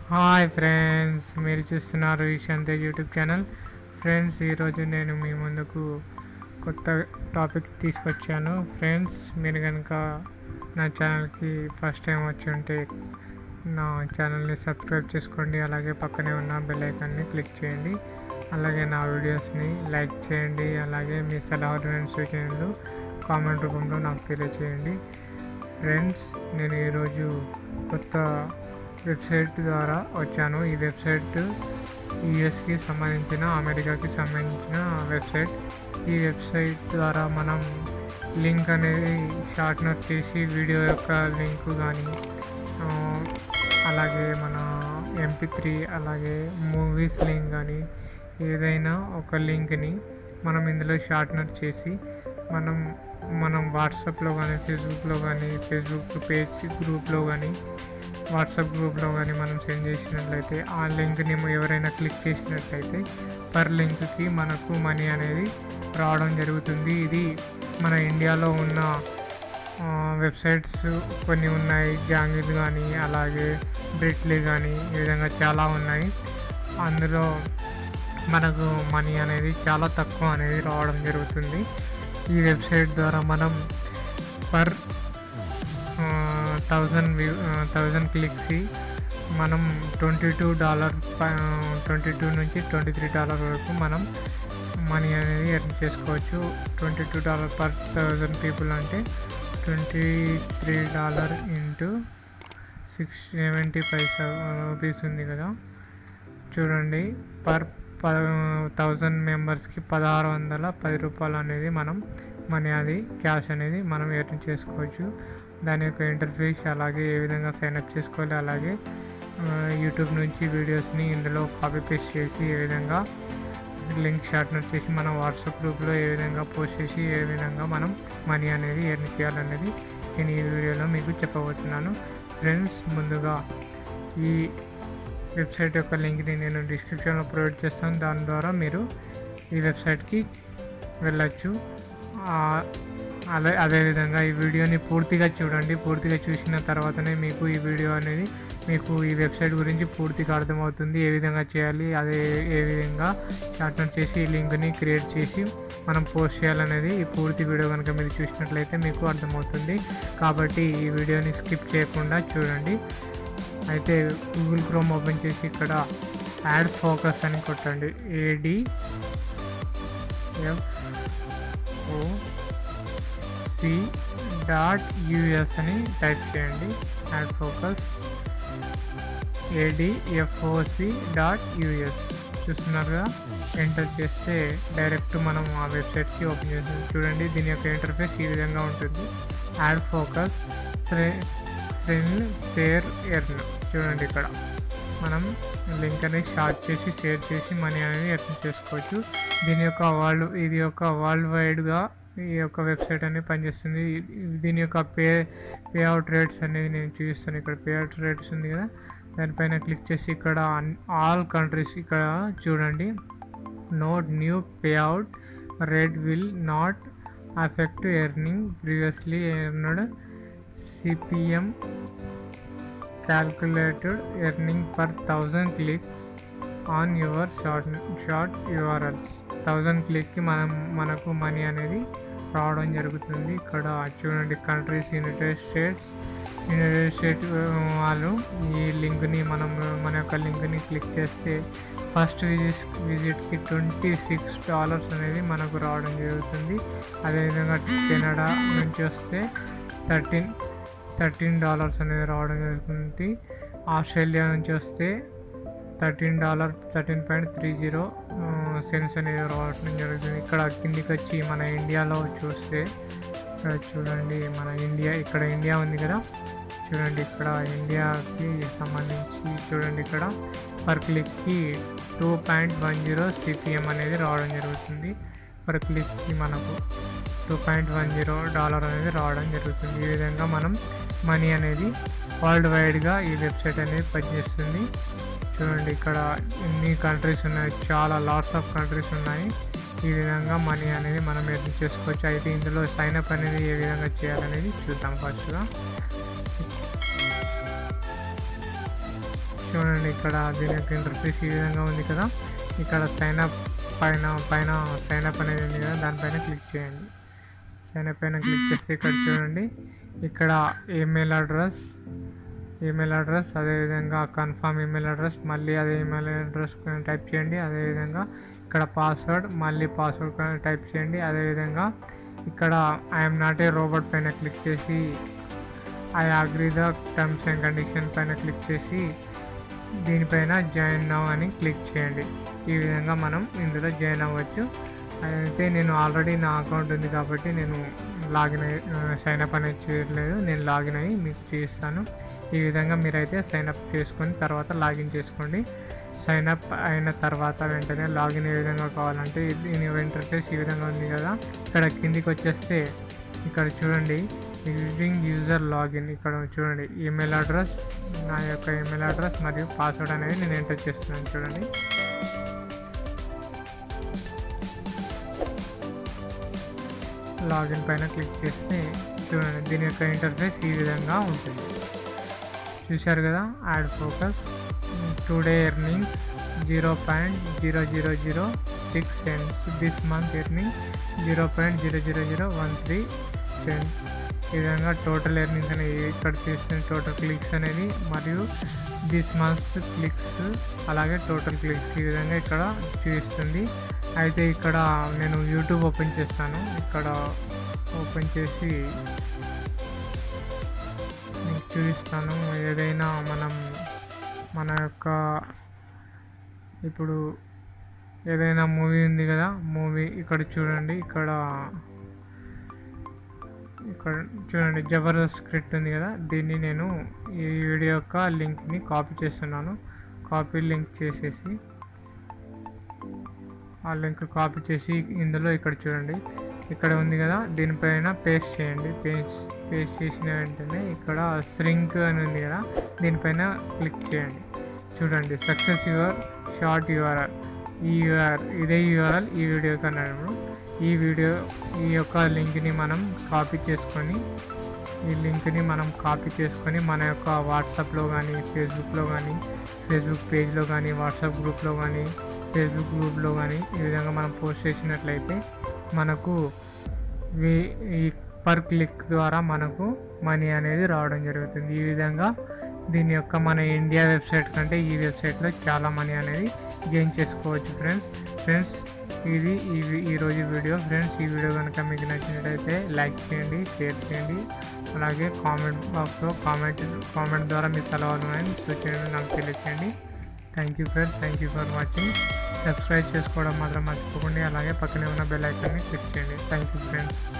hi friends మీరు చూస్తున్నారు ఈశాంతే YouTube channel friends ఈరోజు నేను మీ ముందుకు కొత్త టాపిక్ తీసుకొచ్చాను ఫ్రెండ్స్ మీరు కనుక నా ఛానల్కి ఫస్ట్ టైం వచ్చి ఉంటే నా ఛానల్ని సబ్స్క్రైబ్ చేసుకోండి అలాగే పక్కనే ఉన్న బెల్ ఐకాన్ని క్లిక్ చేయండి అలాగే నా వీడియోస్ని లైక్ చేయండి అలాగే మీ సలహాలు అండ్ సూచనలు కామెంట్ రూపంలో నాకు తెలియచేయండి ఫ్రెండ్స్ నేను ఈరోజు కొత్త వెబ్సైట్ ద్వారా వచ్చాను ఈ వెబ్సైట్ యుఎస్కి సంబంధించిన అమెరికాకి సంబంధించిన వెబ్సైట్ ఈ వెబ్సైట్ ద్వారా మనం లింక్ అనేది షార్ట్ నోట్ చేసి వీడియో యొక్క లింక్ కానీ అలాగే మన ఎంపీ త్రీ అలాగే మూవీస్ లింక్ కానీ ఏదైనా ఒక లింక్ని మనం ఇందులో షార్ట్ నోట్ చేసి మనం మనం వాట్సాప్లో కానీ ఫేస్బుక్లో కానీ ఫేస్బుక్ పేజ్ గ్రూప్లో కానీ వాట్సాప్ గ్రూప్లో కానీ మనం సెండ్ చేసినట్లయితే ఆ లింక్ని ఎవరైనా క్లిక్ చేసినట్లయితే పర్ లింక్కి మనకు మనీ అనేది రావడం జరుగుతుంది ఇది మన ఇండియాలో ఉన్న వెబ్సైట్స్ కొన్ని ఉన్నాయి జాంగిల్ కానీ అలాగే బ్రిట్లీ కానీ ఈ విధంగా చాలా ఉన్నాయి అందులో మనకు మనీ అనేది చాలా తక్కువ అనేది రావడం జరుగుతుంది ఈ వెబ్సైట్ ద్వారా మనం per thousand view thousand clicks మనం twenty two dollar twenty two నుంచి ట్వంటీ త్రీ డాలర్ వరకు మనం మనీ అనేది ఎర్న్ చేసుకోవచ్చు twenty two dollar per thousand people అంటే twenty three dollar into six seventy five rupees ఉంది కదా చూడండి పర్ ప థౌజండ్ మెంబర్స్కి పదహారు వందల పది రూపాయలు అనేది మనం మనీ అది క్యాష్ అనేది మనం ఎర్న్ చేసుకోవచ్చు దాని యొక్క ఇంటర్ఫేస్ అలాగే ఏ విధంగా సైన్అప్ చేసుకోవాలి అలాగే యూట్యూబ్ నుంచి వీడియోస్ని ఇందులో కాపీ పేస్ట్ చేసి ఏ విధంగా లింక్ షార్ట్ నోట్ చేసి మనం వాట్సాప్ గ్రూప్లో ఏ విధంగా పోస్ట్ చేసి ఏ విధంగా మనం మనీ అనేది ఎర్న్ చేయాలనేది నేను ఈ వీడియోలో మీకు చెప్పబోతున్నాను ఫ్రెండ్స్ ముందుగా ఈ వెబ్సైట్ యొక్క లింక్ని నేను డిస్క్రిప్షన్లో ప్రొవైడ్ చేస్తాను దాని ద్వారా మీరు ఈ వెబ్సైట్కి వెళ్ళచ్చు అదే అదేవిధంగా ఈ వీడియోని పూర్తిగా చూడండి పూర్తిగా చూసిన తర్వాతనే మీకు ఈ వీడియో అనేది మీకు ఈ వెబ్సైట్ గురించి పూర్తిగా అర్థమవుతుంది ఏ విధంగా చేయాలి అదే ఏ విధంగా షార్ట్ నోట్ చేసి ఈ లింక్ని క్రియేట్ చేసి మనం పోస్ట్ చేయాలనేది ఈ పూర్తి వీడియో కనుక మీరు చూసినట్లయితే మీకు అర్థమవుతుంది కాబట్టి ఈ వీడియోని స్కిప్ చేయకుండా చూడండి అయితే గూగుల్ క్రోమ్ ఓపెన్ చేసి ఇక్కడ యాడ్ ఫోకస్ అని కొట్టండి AD F O C dot US అని టైప్ చేయండి ad focus ADFOC dot US చూస్తున్నారుగా ఎంటర్ చేస్తే డైరెక్ట్ మనం ఆ వెబ్సైట్కి ఓపెన్ చేస్తాం చూడండి దీని యొక్క ఇంటర్ఫేస్ ఈ విధంగా ఉంటుంది ad focus friend share earn చూడండి ఇక్కడ మనం లింక్ అనేది షార్ట్ చేసి షేర్ చేసి మనీ అనేది ఎర్న్ చేసుకోవచ్చు దీని యొక్క వరల్డ్ ఇది యొక్క వరల్డ్ వైడ్గా ఈ యొక్క వెబ్సైట్ అనేది పనిచేస్తుంది దీని యొక్క పే పే అవుట్ రేట్స్ అనేది నేను చూపిస్తాను ఇక్కడ పే అవుట్ రేట్స్ ఉంది కదా దానిపైన క్లిక్ చేసి ఇక్కడ ఆల్ కంట్రీస్ ఇక్కడ చూడండి note new payout rate will not affect earning previously earned CPM calculated earning per thousand clicks on your short short URLs thousand క్లిక్కి మనం మనకు మనీ అనేది రావడం జరుగుతుంది ఇక్కడ చూడండి countries United States United State వాళ్ళు ఈ లింక్ని మనం మన యొక్క లింక్ని క్లిక్ చేస్తే ఫస్ట్ విజిట్ విజిట్కి ట్వంటీ సిక్స్ డాలర్స్ అనేది మనకు రావడం జరుగుతుంది అదేవిధంగా కెనడా నుంచి వస్తే థర్టీన్ థర్టీన్ డాలర్స్ అనేది రావడం జరుగుతుంది ఆస్ట్రేలియా నుంచి వస్తే thirteen dollar thirteen point three zero cents అనేది రావడం జరుగుతుంది ఇక్కడ కిందికి వచ్చి మన ఇండియాలో చూస్తే ఇక్కడ చూడండి మన ఇండియా ఇక్కడ ఇండియా ఉంది కదా చూడండి ఇక్కడ ఇండియాకి సంబంధించి చూడండి ఇక్కడ పర్ క్లిక్కి two point one zero CPM అనేది రావడం జరుగుతుంది పర్ క్లిక్కి మనకు two point one zero dollar అనేది రావడం జరుగుతుంది ఈ విధంగా మనం మనీ అనేది వరల్డ్ వైడ్గా ఈ వెబ్సైట్ అనేది పనిచేస్తుంది చూడండి ఇక్కడ ఎన్ని కంట్రీస్ ఉన్నాయి చాలా లాట్స్ ఆఫ్ కంట్రీస్ ఉన్నాయి ఈ విధంగా మనీ అనేది మనం ఎర్న్ చేసుకోవచ్చు అయితే ఇందులో సైన్అప్ అనేది ఏ విధంగా చేయాలనేది చూద్దాం ఫస్ట్గా చూడండి ఇక్కడ దీని యొక్క ఇంటర్ఫేస్ ఈ విధంగా ఉంది కదా ఇక్కడ సైన్ అప్ పైన పైన సైన్ అప్ అనేది ఉంది కదా దానిపైన క్లిక్ చేయండి సైన్ అప్ పైన క్లిక్ చేస్తే ఇక్కడ చూడండి ఇక్కడ ఈమెయిల్ అడ్రస్ ఈమెయిల్ అడ్రస్ అదేవిధంగా కన్ఫర్మ్ ఈమెయిల్ అడ్రస్ మళ్ళీ అదే ఈమెయిల్ అడ్రస్ టైప్ చేయండి అదేవిధంగా ఇక్కడ పాస్వర్డ్ మళ్ళీ పాస్వర్డ్ టైప్ చేయండి అదేవిధంగా ఇక్కడ ఐఎమ్ నాట్ ఏ రోబోట్ పైన క్లిక్ చేసి I agree the terms and condition పైన క్లిక్ చేసి దీనిపైన జాయిన్ నవ్ అని క్లిక్ చేయండి ఈ విధంగా మనం ఇందులో జాయిన్ అవ్వచ్చు అయితే నేను ఆల్రెడీ నా అకౌంట్ ఉంది కాబట్టి నేను లాగిన్ అయ్యి సైన్ అప్ అనేది చేయట్లేదు నేను లాగిన్ అయ్యి మీకు చూపిస్తాను ఈ విధంగా మీరైతే సైన్ అప్ చేసుకొని తర్వాత లాగిన్ చేసుకోండి సైన్ అప్ అయిన తర్వాత వెంటనే లాగిన్ ఏ విధంగా కావాలంటే దీని ఇంటర్ఫేస్ ఈ విధంగా ఉంది కదా ఇక్కడ కిందికి వచ్చేస్తే ఇక్కడ చూడండి యూజింగ్ యూజర్ లాగిన్ ఇక్కడ చూడండి ఈమెయిల్ అడ్రస్ నా యొక్క ఈమెయిల్ అడ్రస్ మరియు పాస్వర్డ్ అనేది నేను ఎంటర్ చేస్తున్నాను చూడండి లాగిన్ పైన క్లిక్ చేస్తే చూడండి దీని యొక్క ఇంటర్ఫేస్ ఈ విధంగా ఉంటుంది చూశారు కదా ad focus today earnings zero point zero zero zero six cents this month earning zero point zero zero zero one three cents ఈ విధంగా టోటల్ ఎర్నింగ్స్ అనేది ఇక్కడ చేసిన టోటల్ క్లిక్స్ అనేది మరియు దిస్ మంత్ క్లిక్స్ అలాగే టోటల్ క్లిక్స్ ఈ విధంగా ఇక్కడ చూపిస్తుంది అయితే ఇక్కడ నేను యూట్యూబ్ ఓపెన్ చేస్తాను ఇక్కడ ఓపెన్ చేసి మీకు చూపిస్తాను ఏదైనా మనం మన యొక్క ఇప్పుడు ఏదైనా మూవీ ఉంది కదా మూవీ ఇక్కడ చూడండి ఇక్కడ ఇక్కడ చూడండి జబర్దస్త్ స్క్రిప్ట్ ఉంది కదా దీన్ని నేను ఈ వీడియో యొక్క లింక్ని కాపీ చేస్తున్నాను కాపీ లింక్ చేసేసి ఆ లింక్ కాపీ చేసి ఇందులో ఇక్కడ చూడండి ఇక్కడ ఉంది కదా దీనిపైన పేస్ట్ చేయండి పేస్ట్ పేస్ట్ చేసిన వెంటనే ఇక్కడ శ్రింక్ అని ఉంది కదా దీనిపైన క్లిక్ చేయండి చూడండి సక్సెస్ యువర్ షార్ట్ యూఆర్ఎల్ ఈ యూఆర్ ఇదే యూఆర్ఎల్ ఈ వీడియో కన్నా ఈ వీడియో ఈ యొక్క లింక్ని మనం కాపీ చేసుకొని ఈ లింక్ని మనం కాపీ చేసుకొని మన యొక్క వాట్సాప్లో కానీ ఫేస్బుక్లో కానీ ఫేస్బుక్ పేజ్లో కానీ వాట్సాప్ గ్రూప్లో కానీ ఫేస్బుక్ గ్రూప్లో కానీ ఈ విధంగా మనం పోస్ట్ చేసినట్లయితే మనకు వి- ఈ పర్ క్లిక్ ద్వారా మనకు మనీ అనేది రావడం జరుగుతుంది ఈ విధంగా దీని యొక్క మన ఇండియా వెబ్సైట్ కంటే ఈ వెబ్సైట్లో చాలా మనీ అనేది గెయిన్ చేసుకోవచ్చు ఫ్రెండ్స్ ఫ్రెండ్స్ ఇది ఈ వి- ఈరోజు వీడియో ఫ్రెండ్స్ ఈ వీడియో కనుక మీకు నచ్చినట్లయితే లైక్ చేయండి షేర్ చేయండి అలాగే కామెంట్ బాక్స్లో కామెంట్ కామెంట్ ద్వారా మీ సలహాలు అని సూచనలు నాకు తెలియచేయండి thank you friends thank you for watching subscribe చేసుకోవడం మాత్రం మర్చిపోకండి అలాగే పక్కనే ఉన్న బెల్ ఐకాన్ని క్లిక్ చేయండి థ్యాంక్ యూ ఫ్రెండ్స్